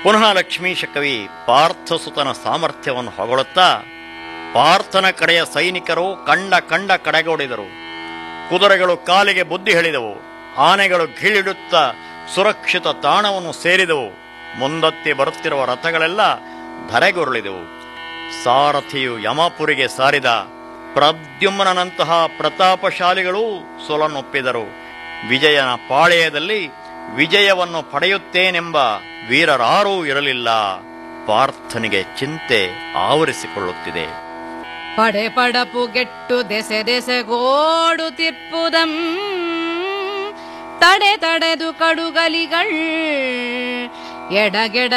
ಪುನಃ ಲಕ್ಷ್ಮೀಶ ಕವಿ ಪಾರ್ಥಸುತನ ಸಾಮರ್ಥ್ಯವನ್ನು ಹೊಗಳುತ್ತಾ ಪಾರ್ಥನ ಕಡೆಯ ಸೈನಿಕರು ಕಂಡ ಕಂಡ ಕಡೆಗೊಡಿದರು ಕುದುರೆಗಳು ಕಾಲಿಗೆ ಬುದ್ಧಿ ಹೇಳಿದವು ಆನೆಗಳು ಘೀಳಿಡುತ್ತಾ ಸುರಕ್ಷಿತ ತಾಣವನ್ನು ಸೇರಿದವು ಮುಂದತ್ತಿ ಬರುತ್ತಿರುವ ರಥಗಳೆಲ್ಲ ಧರೆಗುರುಳಿದವು ಸಾರಥಿಯು ಯಮಪುರಿಗೆ ಸಾರಿದ ಪ್ರದ್ಯುಮ್ನಂತಹ ಪ್ರತಾಪಶಾಲಿಗಳೂ ಸೊಲನ್ನೊಪ್ಪಿದರು ವಿಜಯನ ಪಾಳೆಯದಲ್ಲಿ ವಿಜಯವನ್ನು ಪಡೆಯುತ್ತೇನೆಂಬ ವೀರರಾರೂ ಇರಲಿಲ್ಲ ಪಾರ್ಥನಿಗೆ ಚಿಂತೆ ಆವರಿಸಿಕೊಳ್ಳುತ್ತಿದೆ ಪಡೆ ಪಡಪು ಗೆಟ್ಟು ದೆಸೆ ದೆಸೆಗೋಡು ತಿಪ್ಪುದಂ ತಡೆ ತಡೆದು ಕಡುಗಲಿಗಳ್ ಎಡಗೆಡ